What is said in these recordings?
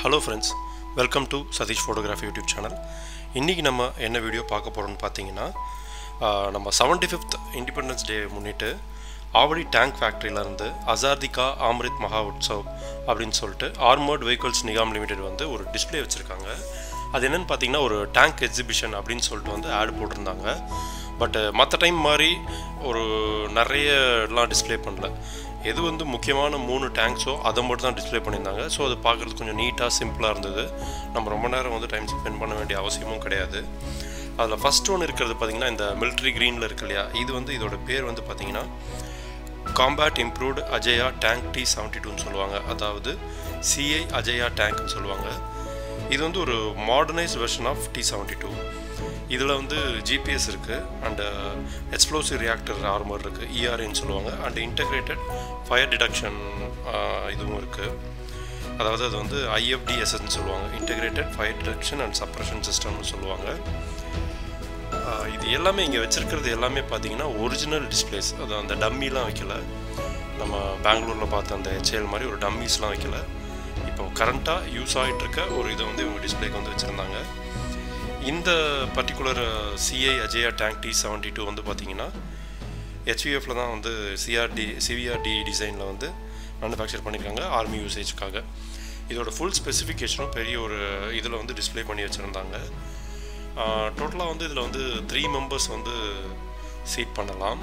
hello friends welcome to Satish photography YouTube channel இன்றைக்கி நம்ம என்ன வீடியோ பார்க்க போகிறோம்னு பார்த்தீங்கன்னா ஆஹ், நம்ம செவன்டி ஃபிஃப்த் இண்டிபெண்டன்ஸ் டே முன்னிட்டு ஆவடி டேங்க் ஃபேக்ட்ரியிலேருந்து அசாதிகா அம்ரித் மகா உற்சவ் அப்படின்னு சொல்லிட்டு ஆர்மர்ட் வெஹிக்கிள்ஸ் நிகாம் லிமிடெட் வந்து ஒரு டிஸ்ப்ளே வச்சுருக்காங்க அது என்னென்னு பார்த்தீங்கன்னா ஒரு டேங்க் எக்ஸிபிஷன் அப்படின்னு சொல்லிட்டு வந்து ஆட் போட்டிருந்தாங்க பட் மற்ற டைம் மாதிரி ஒரு நிறைய எல்லாம் டிஸ்ப்ளே பண்ணல எது வந்து முக்கியமான மூணு டேங்க்ஸோ அதை மட்டும் தான் டிஸ்ப்ளே பண்ணியிருந்தாங்க ஸோ அது பார்க்குறதுக்கு கொஞ்சம் நீட்டாக சிம்பிளாக இருந்தது நம்ம ரொம்ப நேரம் வந்து டைம் ஸ்பெண்ட் பண்ண வேண்டிய அவசியமும் கிடையாது அதில் ஃபஸ்ட் ஒன்று இருக்கிறது பார்த்தீங்கன்னா இந்த மிலிட்ரி க்ரீனில் இருக்கு இல்லையா இது வந்து இதோட பேர் வந்து பார்த்தீங்கன்னா combat improved Ajeya tank T seventy டூன்னு சொல்லுவாங்க அதாவது சிஐ அஜயா டேங்க்னு சொல்லுவாங்க இது வந்து ஒரு modernised version of T seventy two இதில் வந்து ஜிபிஎஸ் இருக்குது அண்டு எக்ஸ்ப்ளோசிவ் ரியாக்டர் ஆர்மர் இருக்குது இஆர்ஏன்னு சொல்லுவாங்க அண்ட் இன்டகிரேட்டட் ஃபயர் டிடக்ஷன் இதுவும் இருக்குது அதாவது அது வந்து ஐஎஃப்டிஎஸ்எஸ்ன்னு சொல்லுவாங்க integrated fire detection and suppression சிஸ்டம்னு சொல்லுவாங்க ஆஹ் இது எல்லாமே இங்கே வச்சிருக்கிறது எல்லாமே பார்த்தீங்கன்னா ஒரிஜினல் டிஸ்பிளேஸ் அது அந்த டம்மிலாம் வைக்கல நம்ம பெங்களூரில் பார்த்த அந்த ஹெச்ஏஎல் மாதிரி ஒரு டம்மிஸ்லாம் வைக்கல இப்போ கரண்ட்டாக யூஸ் ஆகிட்டு இருக்க ஒரு இதை வந்து இவங்க டிஸ்பிளேக்கு வந்து வச்சுருந்தாங்க இந்த particular CI Ajeya tank T seventy two வந்து பார்த்தீங்கன்னா ஹெச்விஎஃப்ல தான் வந்து சிஆர்டி சிவிஆர்டி டிசைனில் வந்து மேனுஃபேக்சர் பண்ணியிருக்காங்க ஆர்மி யூசேஜ்க்காக இதோட ஃபுல் ஸ்பெசிஃபிகேஷனும் பெரிய ஒரு இதில் வந்து டிஸ்ப்ளே பண்ணி வச்சுருந்தாங்க டோட்டலாக வந்து இதில் வந்து த்ரீ மெம்பர்ஸ் வந்து சீட் பண்ணலாம்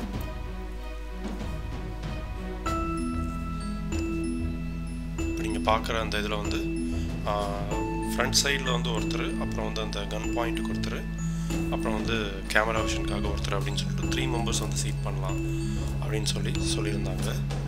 இப்போ நீங்கள் பார்க்குற அந்த இதில் வந்து ஃப்ரண்ட் சைடில் வந்து ஒருத்தர் அப்புறம் வந்து அந்த கன் பாயிண்ட்டுக்கு ஒருத்தர் அப்புறம் வந்து கேமரா விஷனுக்காக ஒருத்தர் அப்படின்னு சொல்லிட்டு த்ரீ மெம்பர்ஸ் வந்து சீட் பண்ணலாம் அப்படின்னு சொல்லி சொல்லியிருந்தாங்க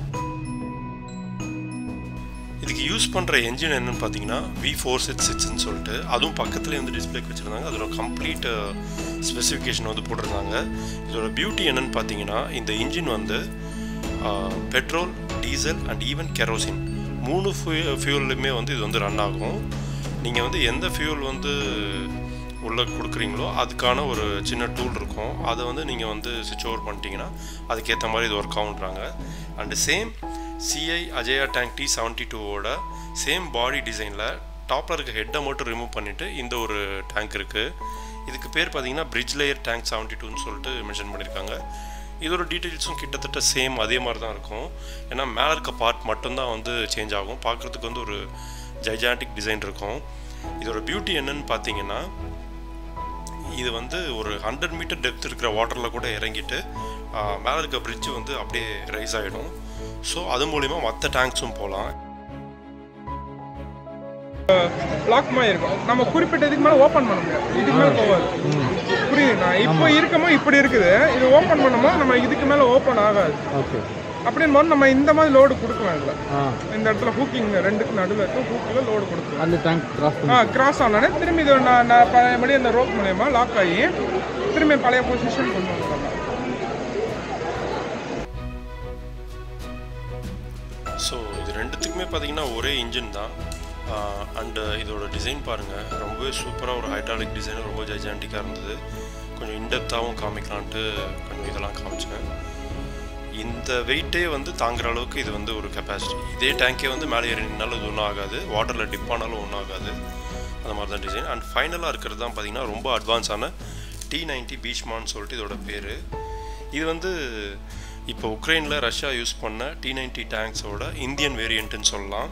இதுக்கு யூஸ் பண்ணுற என்ஜின் என்னன்னு பார்த்தீங்கன்னா வி ஃபோர் சிக்ஸ் சிக்ஸ்ன்னு சொல்லிட்டு அதுவும் பக்கத்துலேயே வந்து டிஸ்பிளேக்கு வச்சுருந்தாங்க அதோட கம்ப்ளீட் ஸ்பெசிஃபிகேஷன் வந்து போட்டிருந்தாங்க இதோட பியூட்டி என்னன்னு பார்த்தீங்கன்னா இந்த இன்ஜின் வந்து petrol diesel and even kerosene மூணு ஃபியூல்லையுமே வந்து இது வந்து ரன் ஆகும் நீங்கள் வந்து எந்த ஃபியூல் வந்து உள்ளே கொடுக்குறீங்களோ அதுக்கான ஒரு சின்ன டூல் இருக்கும் அதை வந்து நீங்கள் வந்து சுவிட்ச் ஓவர் பண்ணிட்டீங்கன்னா அதுக்கேற்ற மாதிரி இது ஒர்க் ஆகுன்றாங்க and same CI Ajeya tank T seventy டூவோட சேம் பாடி டிசைனில் டாப்பில் இருக்க ஹெட்டை மட்டும் ரிமூவ் பண்ணிவிட்டு இந்த ஒரு டேங்க் இருக்குது இதுக்கு பேர் பார்த்தீங்கன்னா பிரிட்ஜ் லேயர் டேங்க் செவன்ட்டி டூன்னு சொல்லிட்டு மென்ஷன் பண்ணியிருக்காங்க இதோட டீட்டெயில்ஸும் கிட்டத்தட்ட சேம் அதே மாதிரி தான் இருக்கும் ஏன்னா மேலே இருக்க பார்ட் மட்டும்தான் வந்து சேஞ்ச் ஆகும் பார்க்குறதுக்கு வந்து ஒரு ஜைஜாண்டிக் டிசைன் இருக்கும் இதோட பியூட்டி என்னன்னு பார்த்தீங்கன்னா இது வந்து ஒரு ஹண்ட்ரட் மீட்டர் டெப்த் இருக்கிற வாட்டரில் கூட இறங்கிட்டு மேலே இருக்க பிரிட்ஜ் வந்து அப்படியே ரைஸ் ஆகிடும் ஸோ அது மூலிமா மற்ற டேங்க்ஸும் போகலாம் லாக் மாதிரி இருக்கும் நம்ம குறிப்பிட்ட இதுக்கு மேலே ஓப்பன் பண்ண முடியாது இதுக்கு மேலே போகாது புரியுதுண்ணா இப்போ இருக்கமோ இப்படி இருக்குது இது ஓப்பன் பண்ணுமோ நம்ம இதுக்கு மேலே ஓப்பன் ஆகாது ஓகே அப்படின்னு போது நம்ம இந்த மாதிரி லோடு கொடுக்கலாம் இதில் ஆ இந்த இடத்துல ஹூக்கிங் ரெண்டுக்கு நடுவில் இருக்க ஹூக்கில் லோடு கொடுக்கலாம் அந்த டேங்க் கிராஸ் ஆ கிராஸ் ஆனோடனே திரும்பி இது நான் நான் பழையபடி அந்த ரோப் மூலயமா லாக் ஆகி திரும்பி பழைய பொசிஷன் கொண்டு வந்துடலாம் ஸோ இது ரெண்டுத்துக்குமே பார்த்தீங்கன்னா ஒரே இன்ஜின் தான் அண்டு இதோட டிசைன் பாருங்கள் ரொம்பவே சூப்பராக ஒரு ஹைட்ராலிக் டிசைன் ரொம்ப ஜைஜாண்டிக்காக இருந்தது கொஞ்சம் இன்டெப்த்தாகவும் காமிக்கலான்ட்டு கொஞ்சம் இதெல்லாம் காமிச்சேன் இந்த வெயிட்டே வந்து தாங்குற அளவுக்கு இது வந்து ஒரு கெப்பாசிட்டி இதே டேங்கே வந்து மேலே ஏறி நின்னாலும் இது ஒன்றும் ஆகாது வாட்டரில் டிப் ஆனாலும் ஒன்றும் ஆகாது அந்த மாதிரி தான் டிசைன் அண்ட் ஃபைனலாக இருக்கிறது தான் பார்த்தீங்கன்னா ரொம்ப அட்வான்ஸான டி நைன்ட்டி பீச்மான்னு சொல்லிட்டு இதோட பேர் இது வந்து இப்போ உக்ரைனில் ரஷ்யா யூஸ் பண்ண டி நைன்ட்டி டேங்க்ஸோட இந்தியன் வேரியண்ட்டுன்னு சொல்லலாம்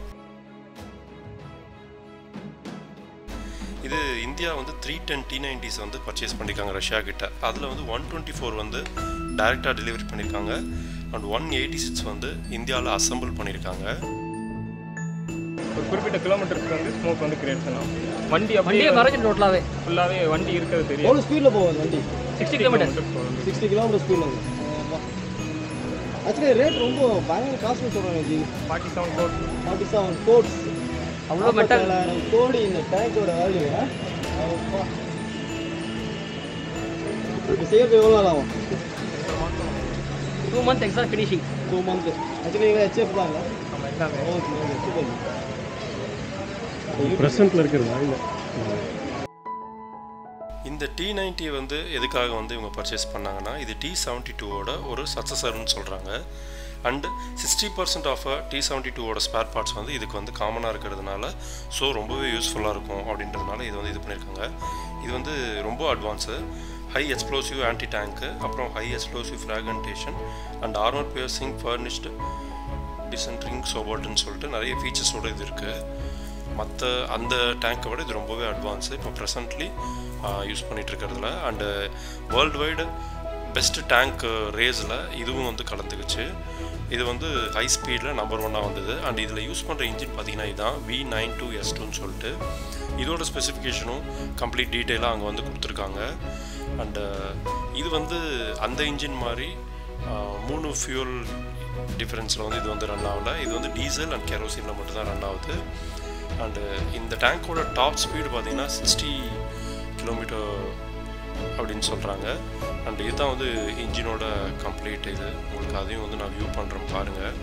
இது இந்தியா வந்து த்ரீ டென் டி நைன்டிஸ் வந்து பர்ச்சேஸ் பண்ணியிருக்காங்க ரஷ்யா கிட்ட அதில் வந்து ஒன் டுவெண்ட்டி ஃபோர் வந்து டைரெக்டாக டெலிவரி பண்ணியிருக்காங்க அண்ட் ஒன் எயிட்டி சிக்ஸ் வந்து இந்தியாவில் அசம்பிள் பண்ணியிருக்காங்க ஒரு குறிப்பிட்ட கிலோமீட்டருக்கு வந்து ஸ்மோக் வந்து கிரியேட் பண்ணலாம் வண்டி வண்டியை அப்படியே மறைச்சிட்டு டோட்டலாகவே ஃபுல்லாகவே வண்டி இருக்கிறது தெரியும் எவ்வளோ ஸ்பீடில் போகும் வண்டி சிக்ஸ்டி கிலோமீட்டர் சிக்ஸ்டி கிலோமீட்டர் ஸ்பீடில் ஆக்சுவலி ரேட் ரொம்ப பயங்கர காஸ்ட்லி சொல்கிறாங்க ஜி ஃபார்ட்டி செவன் கோட் ஃபார்ட்டி செவன் கோட்ஸ் அவ்வளோ மெட்டல் ஏழாயிரம் கோடி இந்த டேங்கோட வேல்யூ இப்போ செய்யறது எவ்வளோ நாள் ஆகும் two month exact finishing two month actually HF தாங்க நம்ம எல்லாமே ஓகே ஓகே சூப்பர் ப்ரெசென்ட்டில் இருக்கிறதா இல்லை இந்த டி நைன்ட்டி வந்து எதுக்காக வந்து இவங்க பர்ச்சேஸ் பண்ணாங்கன்னா இது டி செவன்ட்டி டூவோட ஒரு சக்ஸஸர்னு சொல்கிறாங்க and sixty percent of T seventy டூவோட ஸ்பேர் பார்ட்ஸ் வந்து இதுக்கு வந்து காமனாக இருக்கிறதுனால ஸோ ரொம்பவே யூஸ்ஃபுல்லாக இருக்கும் அப்படின்றதுனால இது வந்து இது பண்ணியிருக்காங்க இது வந்து ரொம்ப அட்வான்ஸு ஹை எக்ஸ்ப்ளோசிவ் ஆன்டி டேங்க்கு அப்புறம் high explosive fragmentation and armour piercing furnished டிசன்ட்ரிங் சோபோட்டுன்னு சொல்லிட்டு நிறைய ஃபீச்சர்ஸோடு இது இருக்குது மற்ற அந்த டேங்க்கை விட இது ரொம்பவே அட்வான்ஸு இப்போ ப்ரெசன்ட்லி யூஸ் பண்ணிகிட்டு இருக்கிறதுல and world wide best tank ரேஸில் இதுவும் வந்து கலந்துக்குச்சு இது வந்து ஹை ஸ்பீடில் நம்பர் ஒன்னாக வந்தது அண்ட் இதில் யூஸ் பண்ணுற இன்ஜின் பார்த்தீங்கன்னா இதுதான் வி நைன் டூ எஸ் டூன்னு சொல்லிட்டு இதோட ஸ்பெசிஃபிகேஷனும் கம்ப்ளீட் டீட்டெயிலாக அங்கே வந்து கொடுத்துருக்காங்க அண்டு இது வந்து அந்த இன்ஜின் மாதிரி மூணு ஃபியூல் டிஃப்ரென்ஸில் வந்து இது வந்து ரன் ஆகல இது வந்து டீசல் அண்ட் கெரோசினில் மட்டும்தான் ரன் ஆகுது அண்டு இந்த டேங்க்கோட டாப் ஸ்பீடு பார்த்தீங்கன்னா சிக்ஸ்டி கிலோமீட்டர் அப்படின்னு சொல்கிறாங்க அண்ட் இதுதான் வந்து இன்ஜினோட கம்ப்ளீட் இது உங்களுக்கு அதையும் வந்து நான் வியூ பண்ணுறேன் பாருங்கள்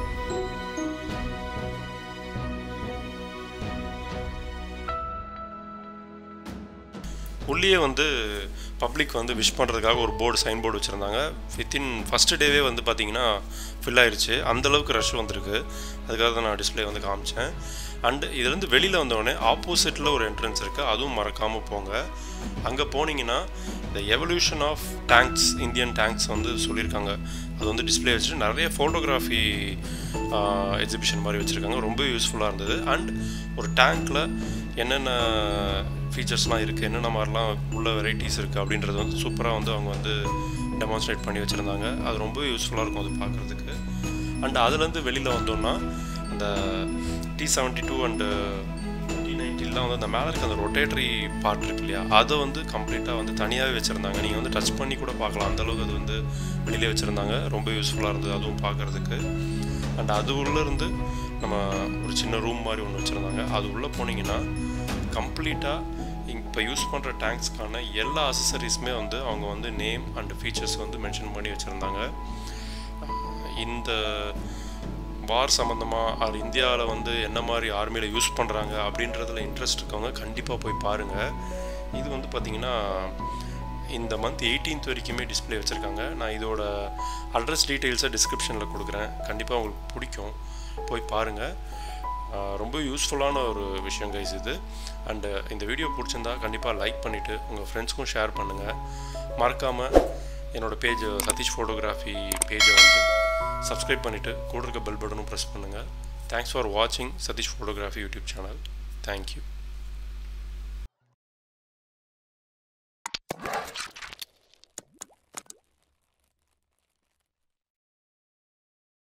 உள்ளே வந்து பப்ளிக் வந்து விஷ் பண்ணுறதுக்காக ஒரு போர்டு சைன் போர்டு வச்சுருந்தாங்க வித்தின் ஃபஸ்ட்டு டேவே வந்து பார்த்தீங்கன்னா ஃபில் ஆயிடுச்சு அந்தளவுக்கு ரஷ் வந்திருக்கு அதுக்காக தான் நான் டிஸ்பிளே வந்து காமிச்சேன் அண்டு இதுலேருந்து வெளியில் வந்தோடனே ஆப்போசிட்டில் ஒரு என்ட்ரன்ஸ் இருக்குது அதுவும் மறக்காமல் போங்க அங்கே போனீங்கன்னா இந்த evolution of tanks Indian tanks வந்து சொல்லியிருக்காங்க அது வந்து டிஸ்பிளே வச்சுட்டு நிறைய ஃபோட்டோகிராஃபி எக்ஸிபிஷன் மாதிரி வச்சுருக்காங்க ரொம்ப யூஸ்ஃபுல்லாக இருந்தது அண்ட் ஒரு டேங்க்கில் என்னென்ன ஃபீச்சர்ஸ்லாம் இருக்குது என்னென்ன மாதிரிலாம் உள்ள வெரைட்டிஸ் இருக்குது அப்படின்றது வந்து சூப்பராக வந்து அவங்க வந்து டெமான்ஸ்ட்ரேட் பண்ணி வச்சுருந்தாங்க அது ரொம்ப யூஸ்ஃபுல்லாக இருக்கும் அது பார்க்குறதுக்கு அண்ட் அதுலேருந்து வெளியில் வந்தோம்னா அந்த T seventy two and T நைன்ட்டிலாம் வந்து அந்த மேலே இருக்க அந்த ரொட்டேட்டரி பார்ட் இருக்கு இல்லையா அதை வந்து கம்ப்ளீட்டாக வந்து தனியாகவே வச்சுருந்தாங்க நீங்கள் வந்து டச் பண்ணி கூட பார்க்கலாம் அந்தளவுக்கு அது வந்து வெளியிலே வச்சுருந்தாங்க ரொம்ப யூஸ்ஃபுல்லாக இருந்தது அதுவும் பார்க்குறதுக்கு அண்ட் அது உள்ளேருந்து நம்ம ஒரு சின்ன ரூம் மாதிரி ஒன்று வச்சுருந்தாங்க அது உள்ளே போனீங்கன்னா கம்ப்ளீட்டாக இப்போ யூஸ் பண்ணுற டேங்க்ஸ்க்கான எல்லா அசசரிஸுமே வந்து அவங்க வந்து நேம் அண்ட் ஃபீச்சர்ஸ் வந்து மென்ஷன் பண்ணி வச்சுருந்தாங்க இந்த வார் சம்மந்தமாக அது இந்தியாவில் வந்து என்ன மாதிரி ஆர்மியில் யூஸ் பண்ணுறாங்க அப்படின்றதுல இன்ட்ரெஸ்ட் இருக்கவங்க கண்டிப்பாக போய் பாருங்கள் இது வந்து பார்த்திங்கன்னா இந்த மந்த் எயிட்டீன்த் வரைக்குமே டிஸ்பிளே வச்சுருக்காங்க நான் இதோட அட்ரஸ் டீட்டெயில்ஸை டிஸ்கிரிப்ஷனில் கொடுக்குறேன் கண்டிப்பாக உங்களுக்கு பிடிக்கும் போய் பாருங்கள் ரொம்ப யூஸ்ஃபுல்லான ஒரு விஷயம் கைஸ் இது அண்டு இந்த வீடியோ பிடிச்சிருந்தா கண்டிப்பாக லைக் பண்ணிவிட்டு உங்கள் ஃப்ரெண்ட்ஸ்க்கும் ஷேர் பண்ணுங்கள் மறக்காமல் என்னோடய பேஜ் சதீஷ் ஃபோட்டோகிராஃபி பேஜை வந்து சப்ஸ்கிரைப் பண்ணிவிட்டு கூட இருக்க பெல் பட்டனும் ப்ரெஸ் பண்ணுங்கள் தேங்க்ஸ் ஃபார் வாட்சிங் Satish photography YouTube channel thank you